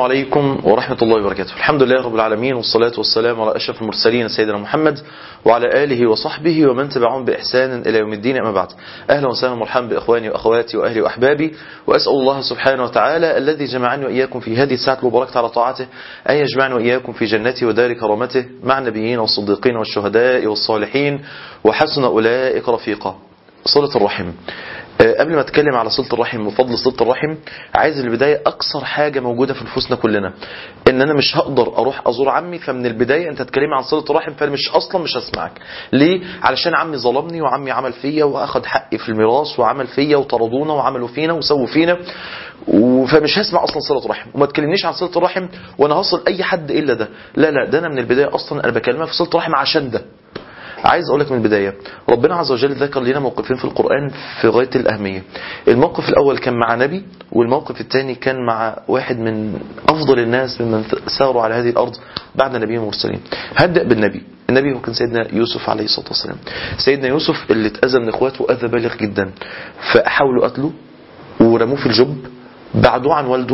عليكم ورحمة الله وبركاته الحمد لله رب العالمين والصلاة والسلام على أشرف المرسلين سيدنا محمد وعلى آله وصحبه ومن تبعهم بإحسان إلى يوم الدين أما بعد أهلا وسهلا ومرحبا بإخواني وأخواتي وأهلي وأحبابي وأسأل الله سبحانه وتعالى الذي جمعني وإياكم في هذه الساعة المباركة على طاعته أن يجمعني وإياكم في جنته ودار كرامته مع النبيين والصديقين والشهداء والصالحين وحسن أولئك رفيقا صلة الرحم قبل ما اتكلم على صله الرحم وفضل صله الرحم عايز البدايه اكثر حاجه موجوده في نفوسنا كلنا ان انا مش هقدر اروح ازور عمي فمن البدايه انت تتكلمي عن صله الرحم فانا مش اصلا مش هسمعك ليه علشان عمي ظلمني وعمي عمل فيا واخد حقي في الميراث وعمل فيا وطردونا وعملوا فينا وسووا فينا فمش هسمع اصلا صله رحم وما تكلمنيش عن صله الرحم وانا هصل اي حد الا ده لا لا ده انا من البدايه اصلا انا بكلمك في صله رحم عشان ده عايز اقول لك من البدايه ربنا عز وجل ذكر لنا موقفين في القران في غايه الاهميه الموقف الاول كان مع نبي والموقف الثاني كان مع واحد من افضل الناس ممن ساروا على هذه الارض بعد نبي المرسلين هبدا بالنبي النبي هو كان سيدنا يوسف عليه الصلاه والسلام سيدنا يوسف اللي اتاذى من اخواته اذى بالغ جدا فحاولوا قتله ورموه في الجب بعدوه عن والده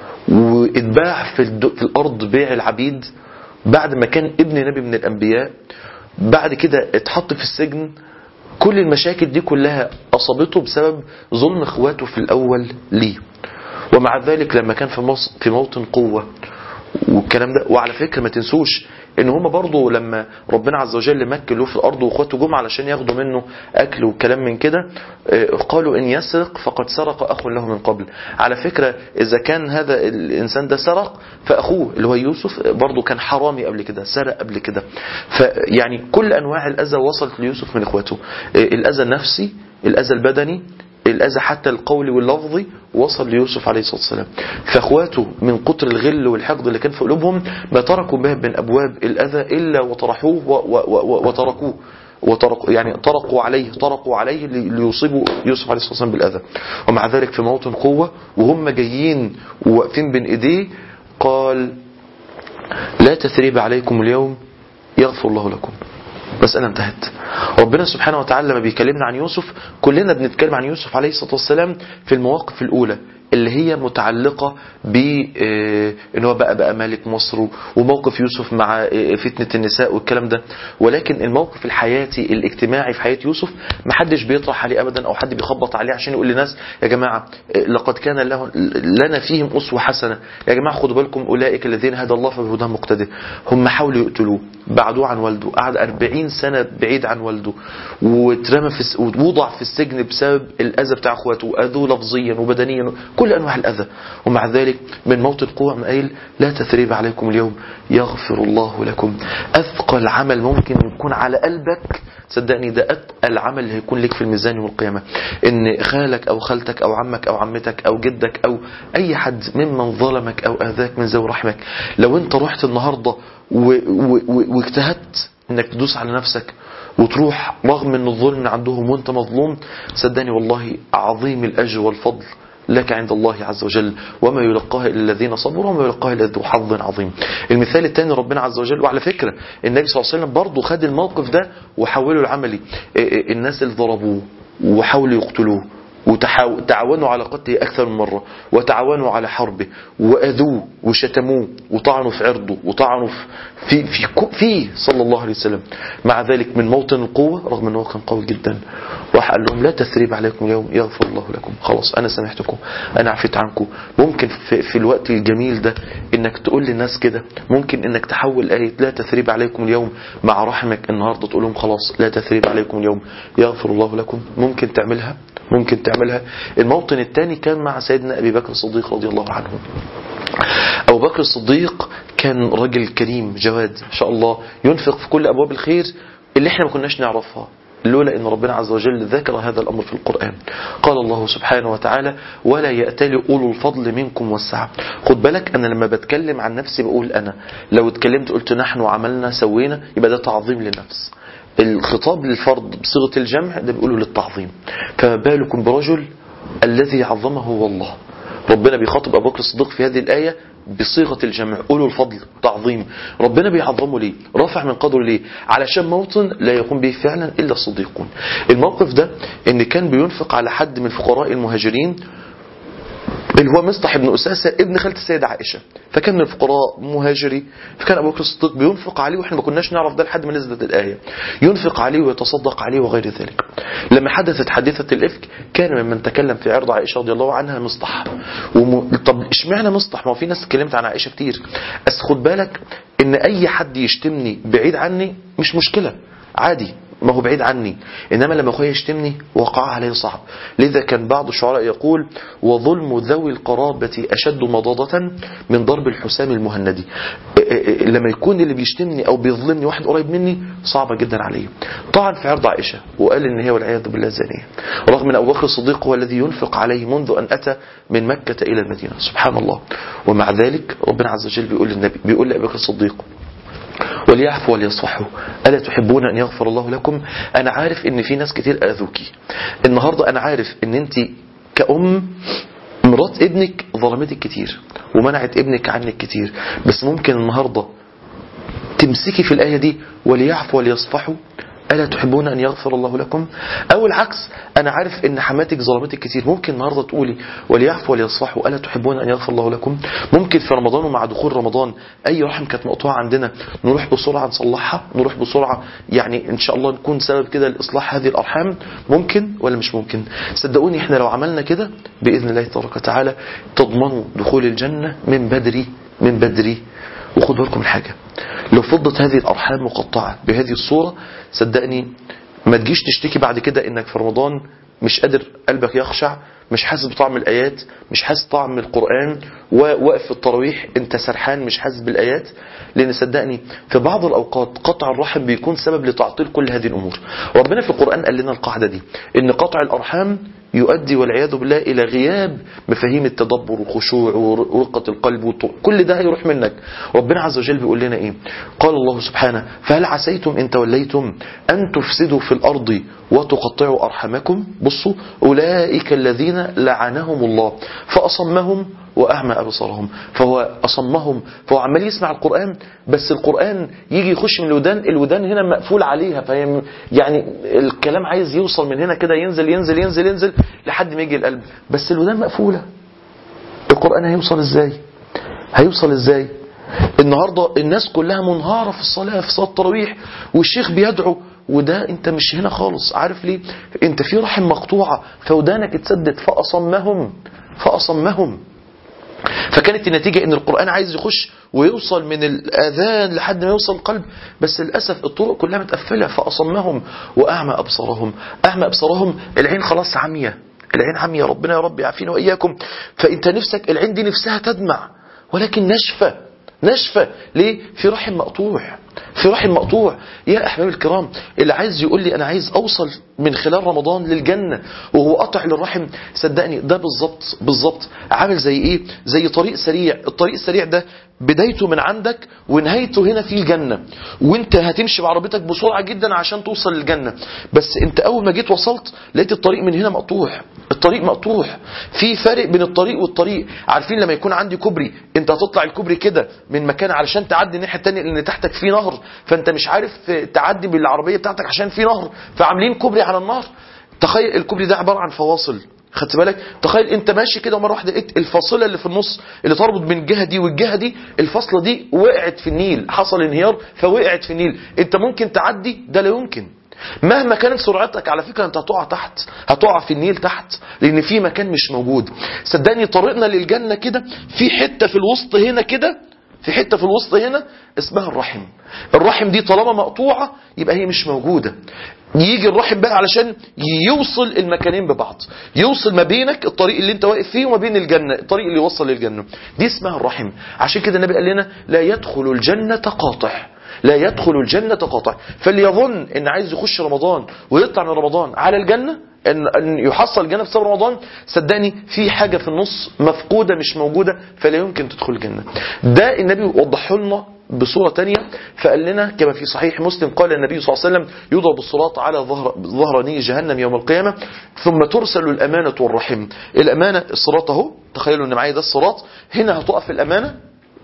واتباع في, في الارض بيع العبيد بعد ما كان ابن نبي من الانبياء بعد كده اتحط في السجن كل المشاكل دي كلها أصابته بسبب ظلم اخواته في الأول ليه ومع ذلك لما كان في, مصر في موطن قوة والكلام ده وعلى فكرة ما تنسوش ان هم برضه لما ربنا عز وجل مكن له في الارض واخواته جم علشان ياخدوا منه اكل وكلام من كده قالوا ان يسرق فقد سرق اخ له من قبل على فكره اذا كان هذا الانسان ده سرق فاخوه اللي هو يوسف برضه كان حرامي قبل كده سرق قبل كده فيعني كل انواع الاذى وصلت ليوسف من اخواته الاذى النفسي الاذى البدني الأذى حتى القولي واللفظي وصل ليوسف عليه الصلاة والسلام فأخواته من كتر الغل والحقد اللي كان في قلوبهم ما تركوا باب من أبواب الأذى إلا وطرحوه وتركوه وطرقوا يعني طرقوا عليه طرقوا عليه ليصيبوا يوسف عليه الصلاه والسلام بالاذى ومع ذلك في موطن قوه وهم جايين وواقفين بين ايديه قال لا تثريب عليكم اليوم يغفر الله لكم مسألة انتهت ربنا سبحانه وتعالى لما بيكلمنا عن يوسف كلنا بنتكلم عن يوسف عليه الصلاة والسلام في المواقف الأولى اللي هي متعلقة ب ان هو بقى بقى مالك مصر وموقف يوسف مع فتنة النساء والكلام ده ولكن الموقف الحياتي الاجتماعي في حياة يوسف ما حدش بيطرح عليه ابدا او حد بيخبط عليه عشان يقول للناس يا جماعة لقد كان له لنا فيهم اسوة حسنة يا جماعة خدوا بالكم اولئك الذين هدى الله فبهداهم مقتدر هم حاولوا يقتلوه بعدوه عن والده قعد 40 سنة بعيد عن والده واترمى في ووضع في السجن بسبب الاذى بتاع اخواته واذوه لفظيا وبدنيا كل انواع الاذى ومع ذلك من موطن قوة قايل لا تثريب عليكم اليوم يغفر الله لكم اثقل عمل ممكن يكون على قلبك صدقني ده اتقل عمل اللي هيكون لك في الميزان يوم القيامه ان خالك او خالتك او عمك او عمتك او جدك او اي حد ممن ظلمك او اذاك من ذوي رحمك لو انت رحت النهارده واجتهدت انك تدوس على نفسك وتروح رغم ان الظلم من عندهم وانت مظلوم صدقني والله عظيم الاجر والفضل لك عند الله عز وجل وما يلقاها الا الذين صبروا وما يلقاها الا ذو حظ عظيم المثال الثاني ربنا عز وجل وعلى فكره النبي صلى الله عليه وسلم برضه خد الموقف ده وحوله العملي الناس اللي ضربوه وحاولوا يقتلوه وتعاونوا على قتله أكثر من مرة وتعاونوا على حربه وأذوه وشتموه وطعنوا في عرضه وطعنوا في في فيه صلى الله عليه وسلم مع ذلك من موطن القوة رغم أنه كان قوي جدا راح قال لهم لا تثريب عليكم اليوم يغفر الله لكم خلاص أنا سامحتكم أنا عفيت عنكم ممكن في, في الوقت الجميل ده إنك تقول للناس كده ممكن إنك تحول آية لا تثريب عليكم اليوم مع رحمك النهاردة تقول لهم خلاص لا تثريب عليكم اليوم يغفر الله لكم ممكن تعملها ممكن تعملها الموطن الثاني كان مع سيدنا أبي بكر الصديق رضي الله عنه أبو بكر الصديق كان راجل كريم جواد ما شاء الله ينفق في كل أبواب الخير اللي احنا ما كناش نعرفها لولا ان ربنا عز وجل ذكر هذا الامر في القران قال الله سبحانه وتعالى ولا ياتل اولو الفضل منكم والسعه خد بالك انا لما بتكلم عن نفسي بقول انا لو اتكلمت قلت نحن عملنا سوينا يبقى ده تعظيم للنفس الخطاب للفرد بصيغه الجمع ده بيقوله للتعظيم فما بالكم برجل الذي عظمه هو الله ربنا بيخاطب ابو بكر الصديق في هذه الايه بصيغه الجمع اولو الفضل تعظيم ربنا بيعظمه ليه رافع من قدره ليه علشان موطن لا يقوم به فعلا الا الصديقون الموقف ده ان كان بينفق على حد من فقراء المهاجرين اللي هو مصطح بن أساسة ابن خالة السيدة عائشة فكان من الفقراء مهاجري فكان أبو بكر الصديق بينفق عليه وإحنا ما كناش نعرف ده لحد ما نزلت الآية ينفق عليه ويتصدق عليه وغير ذلك لما حدثت حادثة الإفك كان ممن تكلم في عرض عائشة رضي الله عنها مصطح وم... طب اشمعنى مصطح ما هو في ناس اتكلمت عن عائشة كتير بس خد بالك إن أي حد يشتمني بعيد عني مش مشكلة عادي ما هو بعيد عني إنما لما أخويا يشتمني وقع عليه صعب لذا كان بعض الشعراء يقول وظلم ذوي القرابة أشد مضاضة من ضرب الحسام المهندي لما يكون اللي بيشتمني أو بيظلمني واحد قريب مني صعبة جدا عليه طبعا في عرض عائشة وقال إن هي والعياذ بالله زانية رغم أن أبو بكر الصديق هو الذي ينفق عليه منذ أن أتى من مكة إلى المدينة سبحان الله ومع ذلك ربنا عز وجل بيقول للنبي بيقول لأبي بكر الصديق وليعفوا وليصفحوا ألا تحبون أن يغفر الله لكم أنا عارف أن في ناس كتير آذوكي النهاردة أنا عارف أن أنت كأم مرات ابنك ظلمتك كتير ومنعت ابنك عنك كتير بس ممكن النهاردة تمسكي في الآية دي وليعفوا وليصفحوا ألا تحبون أن يغفر الله لكم أو العكس أنا عارف أن حماتك ظلمتك كتير ممكن النهاردة تقولي وليعفوا وليصفحوا ألا تحبون أن يغفر الله لكم ممكن في رمضان ومع دخول رمضان أي رحم كانت مقطوعة عندنا نروح بسرعة نصلحها نروح بسرعة يعني إن شاء الله نكون سبب كده لإصلاح هذه الأرحام ممكن ولا مش ممكن صدقوني إحنا لو عملنا كده بإذن الله تبارك وتعالى تضمنوا دخول الجنة من بدري من بدري وخد بالكم من حاجة لو فضت هذه الأرحام مقطعة بهذه الصورة صدقني ما تجيش تشتكي بعد كده انك في رمضان مش قادر قلبك يخشع مش حاسس بطعم الآيات مش حاسس طعم القرآن وواقف في التراويح انت سرحان مش حاسس بالآيات لأن صدقني في بعض الأوقات قطع الرحم بيكون سبب لتعطيل كل هذه الأمور ربنا في القرآن قال لنا القاعدة دي ان قطع الأرحام يؤدي والعياذ بالله إلى غياب مفاهيم التدبر والخشوع ورقة القلب والطرق كل ده هيروح منك ربنا عز وجل بيقول لنا إيه قال الله سبحانه فهل عسيتم إن توليتم أن تفسدوا في الأرض وتقطعوا أرحمكم بصوا أولئك الذين لعنهم الله فأصمهم وأعمى أبصارهم فهو أصمهم فهو عمال يسمع القرآن بس القرآن يجي يخش من الودان الودان هنا مقفول عليها فهي يعني الكلام عايز يوصل من هنا كده ينزل ينزل ينزل ينزل لحد ما يجي القلب بس الودان مقفولة القرآن هيوصل ازاي هيوصل ازاي النهاردة الناس كلها منهارة في الصلاة في صلاة التراويح والشيخ بيدعو وده انت مش هنا خالص عارف ليه انت في رحم مقطوعة فودانك اتسدت فأصمهم فأصمهم فكانت النتيجة ان القرآن عايز يخش ويوصل من الآذان لحد ما يوصل القلب بس للأسف الطرق كلها متقفلة فأصمهم وأعمى أبصارهم أعمى أبصارهم العين خلاص عمية العين عمية ربنا يا رب يعافينا وإياكم فأنت نفسك العين دي نفسها تدمع ولكن نشفة نشفة ليه في رحم مقطوع في رحم مقطوع يا أحباب الكرام اللي عايز يقول لي أنا عايز أوصل من خلال رمضان للجنة وهو قطع للرحم صدقني ده بالظبط بالظبط عامل زي إيه زي طريق سريع الطريق السريع ده بدايته من عندك ونهايته هنا في الجنة وانت هتمشي بعربيتك بسرعة جدا عشان توصل للجنة بس انت اول ما جيت وصلت لقيت الطريق من هنا مقطوع الطريق مقطوع في فرق بين الطريق والطريق عارفين لما يكون عندي كوبري انت هتطلع الكوبري كده من مكان علشان تعدي الناحية التانية لان تحتك في نهر فانت مش عارف تعدي بالعربية بتاعتك عشان في نهر فعاملين كوبري على النهر تخيل الكوبري ده عبارة عن فواصل خدت بالك تخيل انت ماشي كده ومره واحده لقيت الفاصله اللي في النص اللي تربط بين الجهه دي والجهه دي الفاصله دي وقعت في النيل حصل انهيار فوقعت في النيل انت ممكن تعدي ده لا يمكن مهما كانت سرعتك على فكرة انت هتقع تحت هتقع في النيل تحت لان في مكان مش موجود صدقني طريقنا للجنة كده في حتة في الوسط هنا كده في حتة في الوسط هنا اسمها الرحم الرحم دي طالما مقطوعة يبقى هي مش موجودة يجي الرحم بقى علشان يوصل المكانين ببعض يوصل ما بينك الطريق اللي انت واقف فيه وما بين الجنة الطريق اللي يوصل للجنة دي اسمها الرحم عشان كده النبي قال لنا لا يدخل الجنة قاطع لا يدخل الجنة قاطع فاللي يظن ان عايز يخش رمضان ويطلع من رمضان على الجنة ان ان يحصل الجنة بسبب رمضان صدقني في حاجة في النص مفقودة مش موجودة فلا يمكن تدخل الجنة ده النبي وضحه لنا بصورة تانية فقال لنا كما في صحيح مسلم قال النبي صلى الله عليه وسلم يضرب الصراط على ظهر ظهراني جهنم يوم القيامة ثم ترسل الأمانة والرحم الأمانة الصراط اهو تخيلوا ان معايا ده الصراط هنا هتقف الأمانة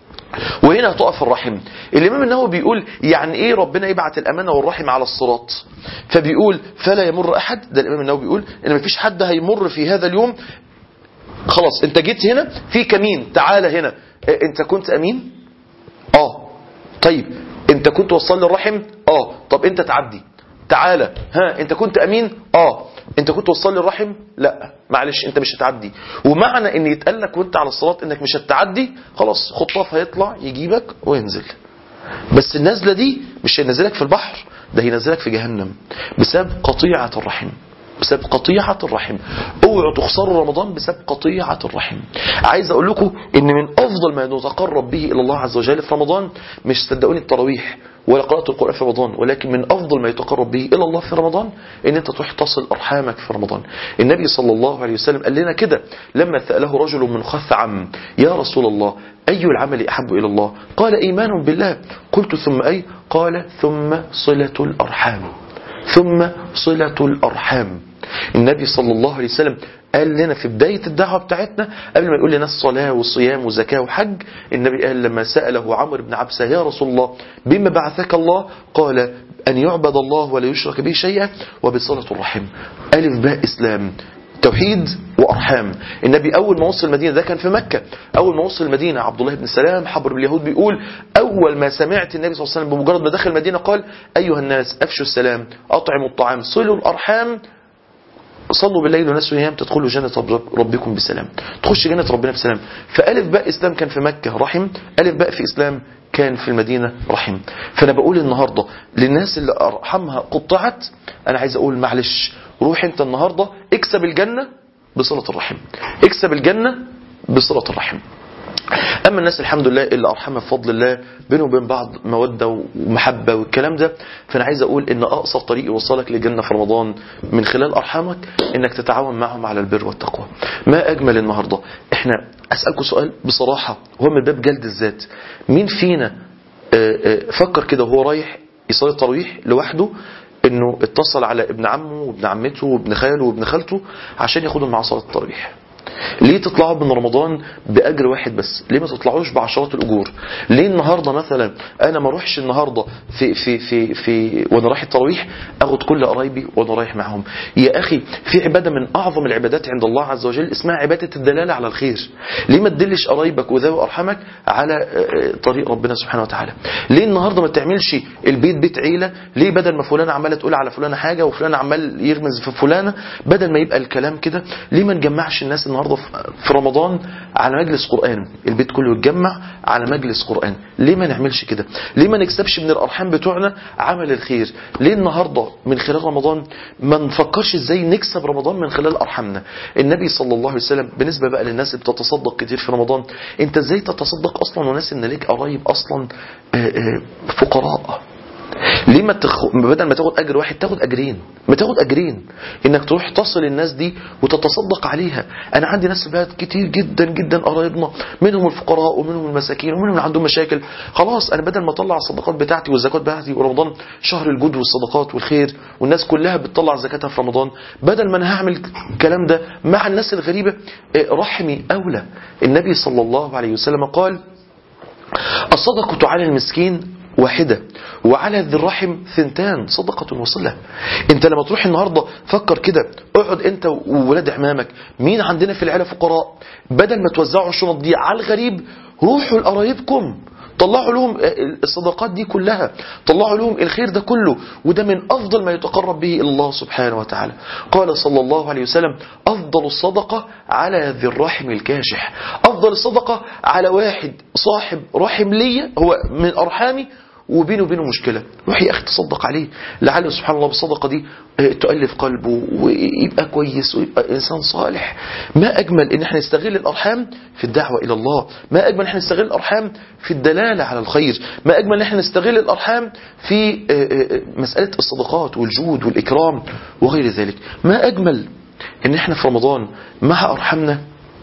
وهنا هتقف الرحم الإمام النووي بيقول يعني إيه ربنا يبعت الأمانة والرحم على الصراط فبيقول فلا يمر أحد ده الإمام النووي بيقول إن مفيش حد هيمر في هذا اليوم خلاص انت جيت هنا في كمين تعالى هنا اه، انت كنت امين اه طيب انت كنت وصل لي الرحم اه طب انت تعدي تعالى ها انت كنت امين اه انت كنت وصل لي الرحم لا معلش انت مش هتعدي ومعنى ان يتقال لك وانت على الصلاه انك مش هتعدي خلاص خطاف هيطلع يجيبك وينزل بس النزله دي مش هينزلك في البحر ده هينزلك في جهنم بسبب قطيعه الرحم بسبب قطيعة الرحم اوعوا تخسروا رمضان بسبب قطيعة الرحم عايز اقول لكم ان من افضل ما نتقرب به الى الله عز وجل في رمضان مش صدقوني التراويح ولا قراءة القرآن في رمضان ولكن من افضل ما يتقرب به الى الله في رمضان ان انت تروح تصل ارحامك في رمضان النبي صلى الله عليه وسلم قال لنا كده لما سأله رجل من خثعم يا رسول الله اي العمل احب الى الله قال ايمان بالله قلت ثم اي قال ثم صلة الارحام ثم صلة الأرحام النبي صلى الله عليه وسلم قال لنا في بداية الدعوة بتاعتنا قبل ما يقول لنا الصلاة والصيام والزكاة وحج النبي قال لما سأله عمرو بن عبسة يا رسول الله بما بعثك الله قال أن يعبد الله ولا يشرك به شيئا وبصلة الرحم ألف باء إسلام توحيد وارحام النبي اول ما وصل المدينه ده كان في مكه اول ما وصل المدينه عبد الله بن سلام حبر باليهود بيقول اول ما سمعت النبي صلى الله عليه وسلم بمجرد ما دخل المدينه قال ايها الناس افشوا السلام اطعموا الطعام صلوا الارحام صلوا بالليل والناس نيام تدخلوا جنة رب- ربكم بسلام تخش جنة ربنا بسلام فألف باء إسلام كان في مكة رحم ألف باء في إسلام كان في المدينة رحم فأنا بقول النهاردة للناس اللي أرحمها قطعت أنا عايز أقول معلش روح أنت النهاردة اكسب الجنة بصلة الرحم اكسب الجنة بصلة الرحم اما الناس الحمد لله اللي ارحمها بفضل الله بينهم وبين بعض موده ومحبه والكلام ده فانا عايز اقول ان اقصر طريق يوصلك للجنه في رمضان من خلال ارحامك انك تتعاون معهم على البر والتقوى ما اجمل النهارده احنا اسالكم سؤال بصراحه هو من باب جلد الذات مين فينا آه، آه، فكر كده وهو رايح يصلي التراويح لوحده انه اتصل على ابن عمه وابن عمته وابن خاله وابن خالته عشان ياخدهم معاه صلاه التراويح ليه تطلعوا من رمضان باجر واحد بس ليه ما تطلعوش بعشرات الاجور ليه النهارده مثلا انا ما اروحش النهارده في في في في وانا رايح التراويح اخد كل قرايبي وانا رايح معاهم يا اخي في عباده من اعظم العبادات عند الله عز وجل اسمها عباده الدلاله على الخير ليه ما تدلش قرايبك وذوي ارحامك على آه، طريق ربنا سبحانه وتعالى ليه النهارده ما تعملش البيت بيت عيله ليه بدل ما فلانه عماله تقول على فلانه حاجه وفلان عمال يرمز في فلانه بدل ما يبقى الكلام كده ليه ما نجمعش الناس النهارده في- في رمضان على مجلس قران البيت كله يتجمع على مجلس قران ليه ما نعملش كده ليه ما نكسبش من الارحام بتوعنا عمل الخير ليه النهارده من خلال رمضان ما نفكرش ازاي نكسب رمضان من خلال ارحامنا النبي صلى الله عليه وسلم بالنسبه بقى للناس اللي بتتصدق كتير في رمضان انت ازاي تتصدق اصلا وناس ان ليك قرايب اصلا آه، آه، فقراء ليه ما تخ... بدل ما تاخد اجر واحد تاخد اجرين ما تاخد اجرين انك تروح تصل الناس دي وتتصدق عليها انا عندي ناس في البلد كتير جدا جدا قرايبنا منهم الفقراء ومنهم المساكين ومنهم اللي عندهم مشاكل خلاص انا بدل ما اطلع الصدقات بتاعتي والزكاه بتاعتي ورمضان شهر الجود والصدقات والخير والناس كلها بتطلع زكاتها في رمضان بدل ما انا هعمل الكلام ده مع الناس الغريبه إيه، رحمي اولى النبي صلى الله عليه وسلم قال الصدقة على المسكين واحدة وعلى ذي الرحم ثنتان صدقة وصلة انت لما تروح النهاردة فكر كده اقعد انت وولاد عمامك مين عندنا في العيلة فقراء بدل ما توزعوا الشنط دي على الغريب روحوا لقرايبكم طلعوا لهم الصدقات دي كلها طلعوا لهم الخير ده كله وده من أفضل ما يتقرب به إلى الله سبحانه وتعالى قال صلى الله عليه وسلم أفضل الصدقة على ذي الرحم الكاشح أفضل الصدقة على واحد صاحب رحم لي هو من أرحامي وبينه وبينه مشكلة روح يا أخي تصدق عليه لعل سبحان الله بالصدقة دي آه، تؤلف قلبه ويبقى كويس ويبقى إنسان صالح ما أجمل إن احنا نستغل الأرحام في الدعوة إلى الله ما أجمل إن احنا نستغل الأرحام في الدلالة على الخير ما أجمل إن احنا نستغل الأرحام في آه، آه، مسألة الصدقات والجود والإكرام وغير ذلك ما أجمل إن احنا في رمضان مع أرحامنا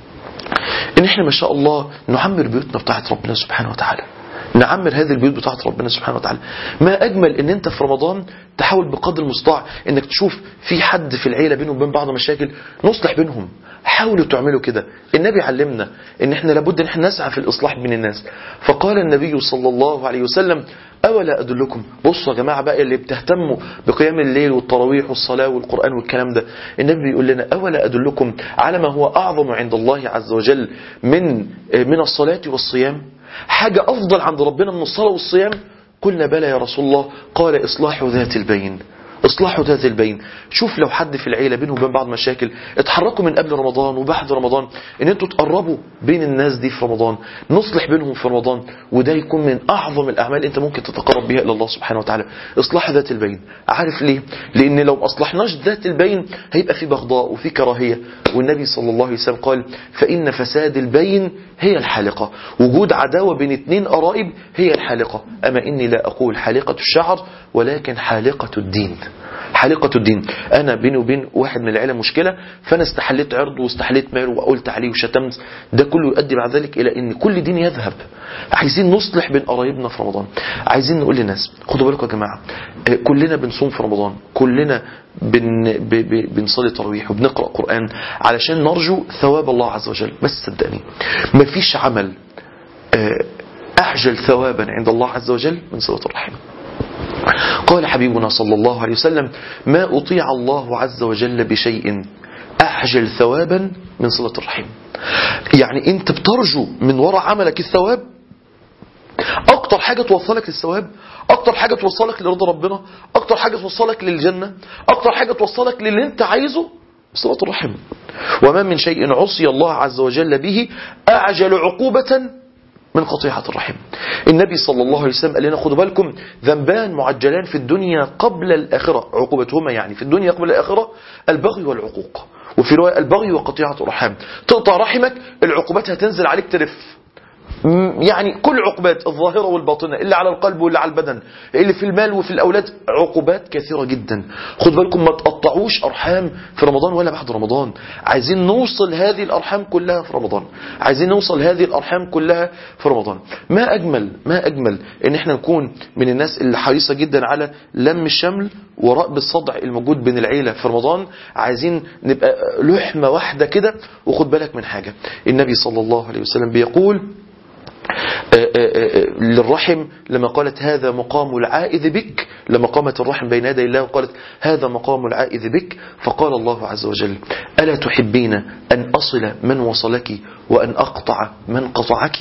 ان احنا ما شاء الله نعمر بيوتنا بتاعت ربنا سبحانه وتعالى نعمر هذه البيوت بتاعت ربنا سبحانه وتعالى ما اجمل ان انت في رمضان تحاول بقدر المستطاع انك تشوف في حد في العيله بينهم وبين بعض مشاكل نصلح بينهم حاولوا تعملوا كده النبي علمنا ان احنا لابد ان احنا نسعى في الاصلاح بين الناس فقال النبي صلى الله عليه وسلم أولا أدلكم بصوا يا جماعة بقى اللي بتهتموا بقيام الليل والتراويح والصلاة والقرآن والكلام ده النبي بيقول لنا أولا أدلكم على ما هو أعظم عند الله عز وجل من من الصلاة والصيام حاجة أفضل عند ربنا من الصلاة والصيام قلنا بلى يا رسول الله قال إصلاح ذات البين اصلاح ذات البين شوف لو حد في العيلة بينه وبين بعض مشاكل اتحركوا من قبل رمضان وبعد رمضان ان انتوا تقربوا بين الناس دي في رمضان نصلح بينهم في رمضان وده يكون من اعظم الاعمال انت ممكن تتقرب بها الى الله سبحانه وتعالى اصلاح ذات البين عارف ليه لان لو ما اصلحناش ذات البين هيبقى في بغضاء وفي كراهية والنبي صلى الله عليه وسلم قال فان فساد البين هي الحالقة وجود عداوة بين اتنين قرائب هي الحالقة اما اني لا اقول حالقة الشعر ولكن حالقة الدين حالقة الدين أنا بيني وبين واحد من العيلة مشكلة فأنا استحليت عرضه واستحليت ماله وقلت عليه وشتمت ده كله يؤدي بعد ذلك إلى أن كل دين يذهب عايزين نصلح بين قرايبنا في رمضان عايزين نقول للناس خدوا بالكم يا جماعة كلنا بنصوم في رمضان كلنا بن ب ب بنصلي تراويح وبنقرأ قرآن علشان نرجو ثواب الله عز وجل بس صدقني مفيش عمل أعجل ثوابا عند الله عز وجل من صلة الرحم قال حبيبنا صلى الله عليه وسلم ما أطيع الله عز وجل بشيء أعجل ثوابا من صلة الرحم يعني أنت بترجو من وراء عملك الثواب أكتر حاجة توصلك للثواب أكتر حاجة توصلك لرضا ربنا أكتر حاجة توصلك للجنة أكتر حاجة توصلك للي أنت عايزه صلة الرحم وما من شيء عصي الله عز وجل به أعجل عقوبة من قطيعة الرحم النبي صلى الله عليه وسلم قال لنا خدوا بالكم ذنبان معجلان في الدنيا قبل الآخرة عقوبتهما يعني في الدنيا قبل الآخرة البغي والعقوق وفي رواية البغي وقطيعة الرحم تقطع رحمك العقوبات هتنزل عليك ترف يعني كل عقوبات الظاهرة والباطنة اللي على القلب واللي على البدن اللي في المال وفي الأولاد عقوبات كثيرة جدا خد بالكم ما تقطعوش أرحام في رمضان ولا بعد رمضان عايزين نوصل هذه الأرحام كلها في رمضان عايزين نوصل هذه الأرحام كلها في رمضان ما أجمل ما أجمل إن احنا نكون من الناس اللي حريصة جدا على لم الشمل ورأب الصدع الموجود بين العيلة في رمضان عايزين نبقى لحمة واحدة كده وخد بالك من حاجة النبي صلى الله عليه وسلم بيقول للرحم لما قالت هذا مقام العائذ بك لما قامت الرحم بين يدي الله وقالت هذا مقام العائذ بك فقال الله عز وجل ألا تحبين أن أصل من وصلك وأن أقطع من قطعك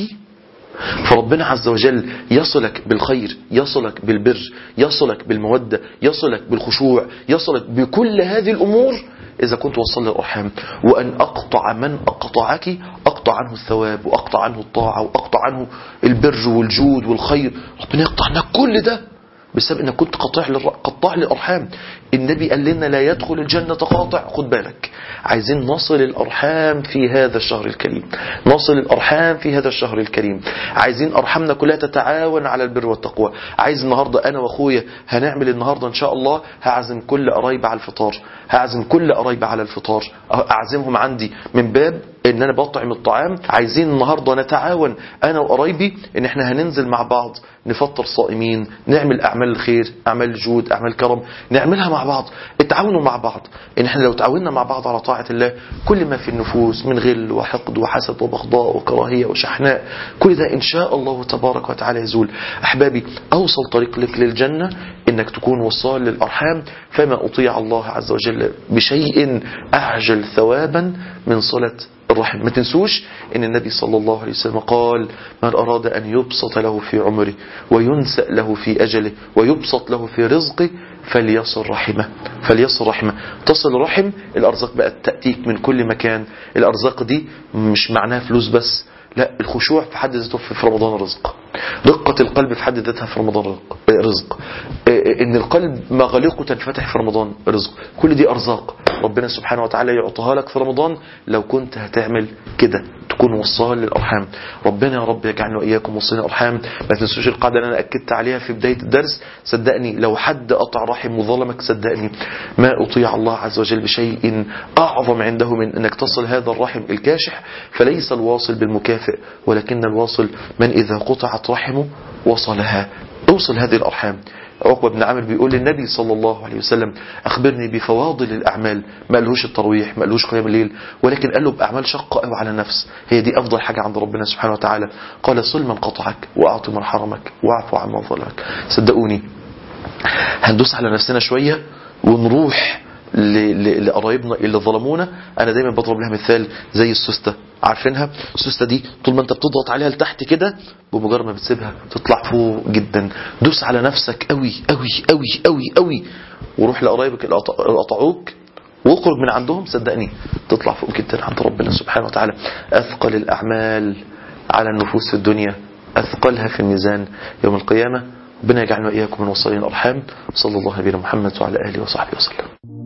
فربنا عز وجل يصلك بالخير يصلك بالبر يصلك بالمودة يصلك بالخشوع يصلك بكل هذه الأمور إذا كنت وصل للأرحام وأن أقطع من أقطعك أقطع عنه الثواب وأقطع عنه الطاعة وأقطع عنه البر والجود والخير ربنا يقطع عنك كل ده بسبب انك كنت قطاع للر... قطاع للارحام النبي قال لنا لا يدخل الجنه قاطع خد بالك عايزين نصل الارحام في هذا الشهر الكريم نصل الارحام في هذا الشهر الكريم عايزين ارحامنا كلها تتعاون على البر والتقوى عايز النهارده انا واخويا هنعمل النهارده ان شاء الله هعزم كل قرايبي على الفطار هعزم كل قرايبي على الفطار اعزمهم عندي من باب ان انا بطعم الطعام عايزين النهارده نتعاون انا وقرايبي ان احنا هننزل مع بعض نفطر صائمين نعمل اعمال الخير اعمال الجود اعمال الكرم نعملها مع بعض اتعاونوا مع بعض ان احنا لو تعاوننا مع بعض على طاعه الله كل ما في النفوس من غل وحقد وحسد وبغضاء وكراهيه وشحناء كل ده ان شاء الله تبارك وتعالى يزول احبابي اوصل طريق لك للجنه انك تكون وصال للارحام فما اطيع الله عز وجل بشيء اعجل ثوابا من صله الرحم ما تنسوش ان النبي صلى الله عليه وسلم قال من اراد ان يبسط له في عمره وينسأ له في اجله ويبسط له في رزقه فليصل رحمه فليصل رحمه تصل رحم الارزاق بقت تاتيك من كل مكان الارزاق دي مش معناها فلوس بس لا الخشوع في حد ذاته في رمضان رزق رقة القلب في حد ذاتها في رمضان رزق ان القلب مغالقه تنفتح في رمضان رزق كل دي ارزاق ربنا سبحانه وتعالى يعطيها لك في رمضان لو كنت هتعمل كده تكون وصال للارحام ربنا يا رب يجعلنا واياكم وصلنا الارحام ما تنسوش القاعده اللي انا اكدت عليها في بدايه الدرس صدقني لو حد قطع رحم وظلمك صدقني ما اطيع الله عز وجل بشيء اعظم عنده من انك تصل هذا الرحم الكاشح فليس الواصل بالمكافئ ولكن الواصل من اذا قطعت رحمه وصلها اوصل هذه الارحام عقبة بن عامر بيقول للنبي صلى الله عليه وسلم أخبرني بفواضل الأعمال ما قالوش الترويح ما قالوش قيام الليل ولكن قال له بأعمال شقة أو على النفس هي دي أفضل حاجة عند ربنا سبحانه وتعالى قال صل من قطعك وأعط من حرمك واعف عمن ظلمك صدقوني هندوس على نفسنا شوية ونروح ل- ل- لقرايبنا اللي ظلمونا انا دايما بضرب لها مثال زي السوسته عارفينها السوسته دي طول ما انت بتضغط عليها لتحت كده بمجرد ما بتسيبها تطلع فوق جدا دوس على نفسك قوي قوي قوي قوي قوي وروح لقرايبك اللي قط- اللي قطعوك واخرج من عندهم صدقني تطلع فوق جدا عند ربنا سبحانه وتعالى اثقل الاعمال على النفوس في الدنيا اثقلها في الميزان يوم القيامه ربنا يجعلنا واياكم من وصالين الارحام صلى الله على نبينا محمد وعلى اله وصحبه وسلم